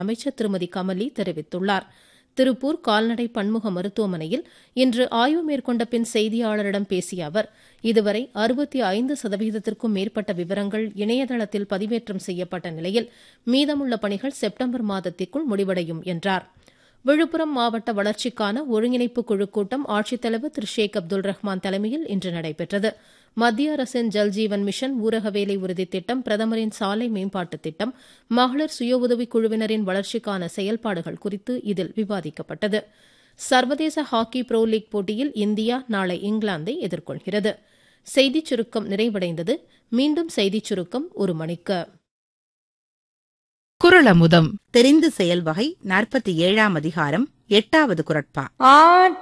அமைச்சர் திருமதி கமலி தெரிவித்துள்ளார் திருப்பூர் கால்நடை பன்முக மருத்துவமனையில் இன்று ஆய்வு மேற்கொண்ட பின் செய்தியாளரிடம் பேசிய அவர் இதுவரை அறுபத்தி ஐந்து சதவீதத்திற்கும் மேற்பட்ட விவரங்கள் இணையதளத்தில் பதிவேற்றம் செய்யப்பட்ட நிலையில் மீதமுள்ள பணிகள் செப்டம்பர் மாதத்திற்குள் முடிவடையும் என்றார் விழுப்புரம் மாவட்ட வளர்ச்சிக்கான ஒருங்கிணைப்பு குழு கூட்டம் ஆட்சித்தலைவர் திரு ஷேக் அப்துல் ரஹ்மான் தலைமையில் இன்று நடைபெற்றது மத்திய அரசின் ஜல்ஜீவன் மிஷன் ஊரக வேலை உறுதி திட்டம் பிரதமரின் சாலை மேம்பாட்டு திட்டம் மகளிர் சுய உதவிக் குழுவினரின் வளர்ச்சிக்கான செயல்பாடுகள் குறித்து இதில் விவாதிக்கப்பட்டது சர்வதேச ஹாக்கி ப்ரோ லீக் போட்டியில் இந்தியா நாளை இங்கிலாந்தை எதிர்கொள்கிறது செய்திச் சுருக்கம் நிறைவடைந்தது மீண்டும் செய்திச் சுருக்கம் ஒரு மணிக்கு குரலமுதம் தெரிந்து செயல் வகை நாற்பத்தி ஏழாம் அதிகாரம் எட்டாவது குரட்பா ஆட்